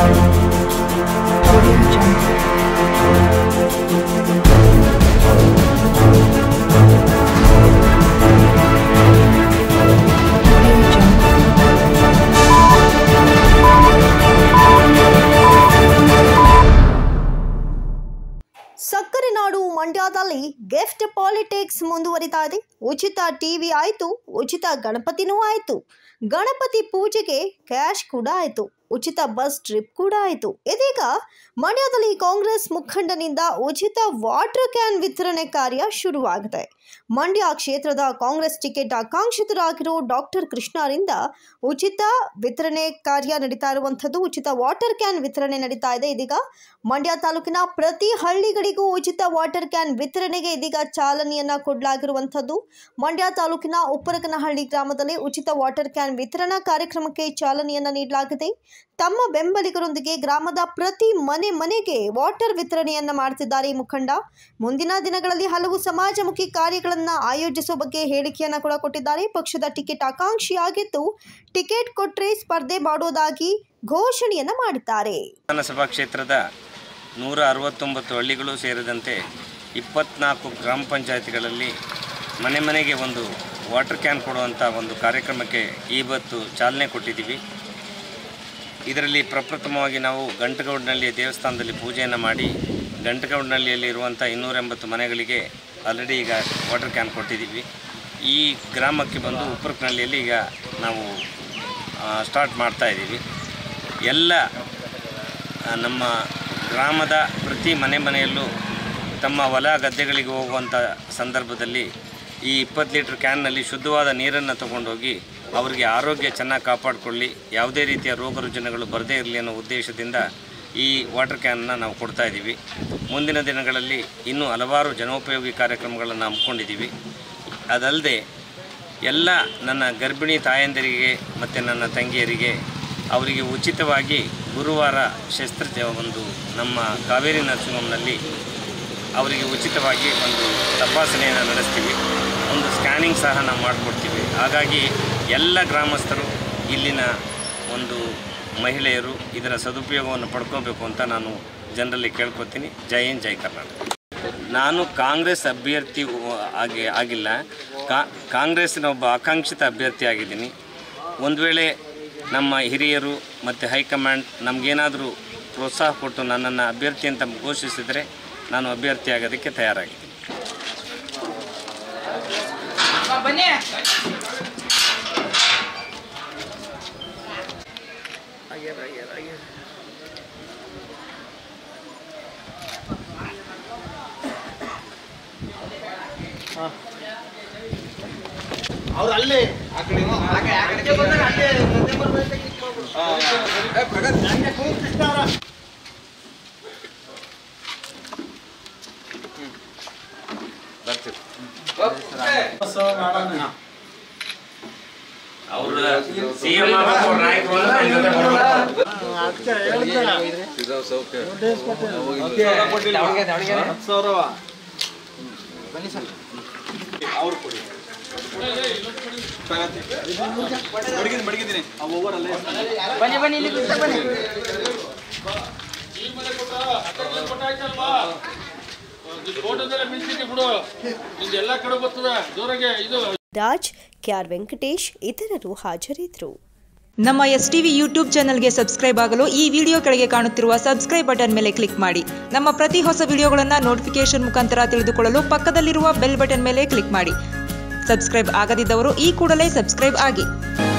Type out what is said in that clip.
Audio Jungle. Audio Jungle. ಸಕ್ಕರೆ ನಾಡು ಮಂಡ್ಯದಲ್ಲಿ ಗಿಫ್ಟ್ ಪಾಲಿಟಿಕ್ಸ್ ಮುಂದುವರಿತಾ ಇದೆ ಉಚಿತ ಟಿವಿ ಆಯಿತು ಉಚಿತ ಗಣಪತಿನೂ ಆಯಿತು ಗಣಪತಿ ಪೂಜೆಗೆ ಕ್ಯಾಶ್ ಕೂಡ ಆಯಿತು ಉಚಿತ ಬಸ್ ಟ್ರಿಪ್ ಕೂಡ ಆಯಿತು ಇದೀಗ ಮಂಡ್ಯದಲ್ಲಿ ಕಾಂಗ್ರೆಸ್ ಮುಖಂಡನಿಂದ ಉಚಿತ ವಾಟರ್ ಕ್ಯಾನ್ ವಿತರಣೆ ಕಾರ್ಯ ಶುರುವಾಗಿದೆ ಮಂಡ್ಯ ಕ್ಷೇತ್ರದ ಕಾಂಗ್ರೆಸ್ ಟಿಕೆಟ್ ಆಕಾಂಕ್ಷಿತರಾಗಿರೋ ಡಾಕ್ಟರ್ ಕೃಷ್ಣರಿಂದ ಉಚಿತ ವಿತರಣೆ ಕಾರ್ಯ ನಡೀತಾ ಇರುವಂಥದ್ದು ಉಚಿತ ವಾಟರ್ ಕ್ಯಾನ್ ವಿತರಣೆ ನಡೀತಾ ಇದೆ ಇದೀಗ ಮಂಡ್ಯ ತಾಲೂಕಿನ ಪ್ರತಿ ಹಳ್ಳಿಗಳಿಗೂ ಉಚಿತ ವಾಟರ್ ಕ್ಯಾನ್ ವಿತರಣೆಗೆ ಇದೀಗ ಚಾಲನೆಯನ್ನ ಕೊಡಲಾಗಿರುವಂಥದ್ದು ಮಂಡ್ಯ ತಾಲೂಕಿನ ಉಪ್ಪರಕನಹಳ್ಳಿ ಗ್ರಾಮದಲ್ಲಿ ಉಚಿತ ವಾಟರ್ ಕ್ಯಾನ್ ವಿತರಣಾ ಕಾರ್ಯಕ್ರಮಕ್ಕೆ ಚಾಲನೆಯನ್ನ ನೀಡಲಾಗಿದೆ ತಮ್ಮ ಬೆಂಬಲಿಗರೊಂದಿಗೆ ಗ್ರಾಮದ ಪ್ರತಿ ಮನೆ ಮನೆಗೆ ವಾಟರ್ ವಿತರಣೆಯನ್ನ ಮಾಡ್ತಿದ್ದಾರೆ ಈ ಮುಖಂಡ ಮುಂದಿನ ದಿನಗಳಲ್ಲಿ ಹಲವು ಸಮಾಜಮುಖಿ ಕಾರ್ಯಗಳನ್ನ ಆಯೋಜಿಸುವ ಬಗ್ಗೆ ಹೇಳಿಕೆಯನ್ನ ಕೂಡ ಕೊಟ್ಟಿದ್ದಾರೆ ಪಕ್ಷದ ಟಿಕೆಟ್ ಆಕಾಂಕ್ಷಿಯಾಗಿದ್ದು ಟಿಕೆಟ್ ಕೊಟ್ರೆ ಸ್ಪರ್ಧೆ ಮಾಡೋದಾಗಿ ಘೋಷಣೆಯನ್ನ ಮಾಡಿದ್ದಾರೆ ವಿಧಾನಸಭಾ ಕ್ಷೇತ್ರದ ನೂರ ಅರವತ್ತೊಂಬತ್ತು ಹಳ್ಳಿಗಳು ಸೇರಿದಂತೆ ಇಪ್ಪತ್ನಾಲ್ಕು ಗ್ರಾಮ ಪಂಚಾಯತಿಗಳಲ್ಲಿ ಮನೆ ಮನೆಗೆ ಒಂದು ವಾಟರ್ ಕ್ಯಾನ್ ಕೊಡುವಂಥ ಒಂದು ಕಾರ್ಯಕ್ರಮಕ್ಕೆ ಇವತ್ತು ಚಾಲನೆ ಕೊಟ್ಟಿದ್ದೀವಿ ಇದರಲ್ಲಿ ಪ್ರಪ್ರಥಮವಾಗಿ ನಾವು ಗಂಟಗೌಡನಹಳ್ಳಿಯ ದೇವಸ್ಥಾನದಲ್ಲಿ ಪೂಜೆಯನ್ನು ಮಾಡಿ ಗಂಟಗೌಡನಹಳ್ಳಿಯಲ್ಲಿ ಇರುವಂಥ ಇನ್ನೂರ ಎಂಬತ್ತು ಮನೆಗಳಿಗೆ ಆಲ್ರೆಡಿ ಈಗ ವಾಟರ್ ಕ್ಯಾನ್ ಕೊಟ್ಟಿದ್ದೀವಿ ಈ ಗ್ರಾಮಕ್ಕೆ ಬಂದು ಉಪ್ಪರಕನಹಳ್ಳಿಯಲ್ಲಿ ಈಗ ನಾವು ಸ್ಟಾರ್ಟ್ ಮಾಡ್ತಾ ಇದ್ದೀವಿ ಎಲ್ಲ ಆ, ನಮ್ಮ ಗ್ರಾಮದ ಪ್ರತಿ ಮನೆ ಮನೆಯಲ್ಲೂ ತಮ್ಮ ಹೊಲ ಗದ್ದೆಗಳಿಗೆ ಹೋಗುವಂಥ ಸಂದರ್ಭದಲ್ಲಿ ಈ ಇಪ್ಪತ್ತು ಲೀಟ್ರ್ ಕ್ಯಾನ್ನಲ್ಲಿ ಶುದ್ಧವಾದ ನೀರನ್ನು ತಗೊಂಡೋಗಿ ಅವರಿಗೆ ಆರೋಗ್ಯ ಚೆನ್ನಾಗಿ ಕಾಪಾಡಿಕೊಳ್ಳಿ ಯಾವುದೇ ರೀತಿಯ ರೋಗ ರುಜಿನಗಳು ಬರದೇ ಇರಲಿ ಅನ್ನೋ ಉದ್ದೇಶದಿಂದ ಈ ವಾಟರ್ ಕ್ಯಾನನ್ನು ನಾವು ಕೊಡ್ತಾ ಇದ್ದೀವಿ ಮುಂದಿನ ದಿನಗಳಲ್ಲಿ ಇನ್ನೂ ಹಲವಾರು ಜನೋಪಯೋಗಿ ಕಾರ್ಯಕ್ರಮಗಳನ್ನು ಹಮ್ಮಿಕೊಂಡಿದ್ದೀವಿ ಅದಲ್ಲದೆ ಎಲ್ಲ ನನ್ನ ಗರ್ಭಿಣಿ ತಾಯಂದಿರಿಗೆ ಮತ್ತು ನನ್ನ ತಂಗಿಯರಿಗೆ ಅವರಿಗೆ ಉಚಿತವಾಗಿ ಗುರುವಾರ ಶಸ್ತ್ರ ಒಂದು ನಮ್ಮ ಕಾವೇರಿ ನರ್ಸಿಂಗ್ ಹೋಮ್ನಲ್ಲಿ ಅವರಿಗೆ ಉಚಿತವಾಗಿ ಒಂದು ತಪಾಸಣೆಯನ್ನು ನಡೆಸ್ತೀವಿ ಒಂದು ಸ್ಕ್ಯಾನಿಂಗ್ ಸಹ ನಾವು ಮಾಡಿಕೊಡ್ತೀವಿ ಹಾಗಾಗಿ ಎಲ್ಲ ಗ್ರಾಮಸ್ಥರು ಇಲ್ಲಿನ ಒಂದು ಮಹಿಳೆಯರು ಇದರ ಸದುಪಯೋಗವನ್ನು ಪಡ್ಕೋಬೇಕು ಅಂತ ನಾನು ಜನರಲ್ಲಿ ಕೇಳ್ಕೊತೀನಿ ಜೈ ಹಿಂದ್ ಜೈ ಕರ್ನಾಟಕ ನಾನು ಕಾಂಗ್ರೆಸ್ ಅಭ್ಯರ್ಥಿ ಆಗಿ ಆಗಿಲ್ಲ ಕಾ ಕಾಂಗ್ರೆಸ್ಸಿನ ಒಬ್ಬ ಆಕಾಂಕ್ಷಿತ ಅಭ್ಯರ್ಥಿ ಆಗಿದ್ದೀನಿ ಒಂದು ವೇಳೆ ನಮ್ಮ ಹಿರಿಯರು ಮತ್ತು ಹೈಕಮಾಂಡ್ ನಮಗೇನಾದರೂ ಪ್ರೋತ್ಸಾಹ ಕೊಟ್ಟು ನನ್ನನ್ನು ಅಭ್ಯರ್ಥಿ ಅಂತ ಘೋಷಿಸಿದರೆ ನಾನು ಅಭ್ಯರ್ಥಿ ಆಗೋದಕ್ಕೆ ತಯಾರಾಗಿದ್ದೀನಿ ಅವ್ರು ಅಲ್ಲೇ ಬರ್ತೀವಿ ಮಾಡೋಣ ಅವರು ಸಿ ಎಂ ನಾಯಕರು ಅಂತ ನಮ್ಮ ಜೊತೆ ಬರ್ಬೇಕು. ಅದಕ್ಕೆ ಹೇಳ್ತಾರೆ ಹತ್ತು ಸಾವಿರವ ಅವ್ರು ಕೊಡಿ ಮಡಗಿದ್ದೀನಿ ಮಡಗಿದ್ದೀನಿ ಆ ಓವರಲ್ಲೇ ಫೋಟೋದೆಲ್ಲ ಮಿಂಚಿಗೆ ಬಿಡು ನಿಂದು ಎಲ್ಲ ಕಡೆ ಬರ್ತದ ಜೋರಾಗೆ ಇದು ರಾಜ್ ಕೆಆರ್ ವೆಂಕಟೇಶ್ ಇತರರು ಹಾಜರಿದ್ದರು ನಮ್ಮ ಎಸ್ ಟಿವಿ ಯೂಟ್ಯೂಬ್ ಚಾನಲ್ಗೆ ಸಬ್ಸ್ಕ್ರೈಬ್ ಆಗಲು ಈ ವಿಡಿಯೋ ಕೆಳಗೆ ಕಾಣುತ್ತಿರುವ ಸಬ್ಸ್ಕ್ರೈಬ್ ಬಟನ್ ಮೇಲೆ ಕ್ಲಿಕ್ ಮಾಡಿ ನಮ್ಮ ಪ್ರತಿ ಹೊಸ ವಿಡಿಯೋಗಳನ್ನು ನೋಟಿಫಿಕೇಶನ್ ಮುಖಾಂತರ ತಿಳಿದುಕೊಳ್ಳಲು ಪಕ್ಕದಲ್ಲಿರುವ ಬೆಲ್ ಬಟನ್ ಮೇಲೆ ಕ್ಲಿಕ್ ಮಾಡಿ ಸಬ್ಸ್ಕ್ರೈಬ್ ಆಗದಿದ್ದವರು ಈ ಕೂಡಲೇ ಸಬ್ಸ್ಕ್ರೈಬ್ ಆಗಿ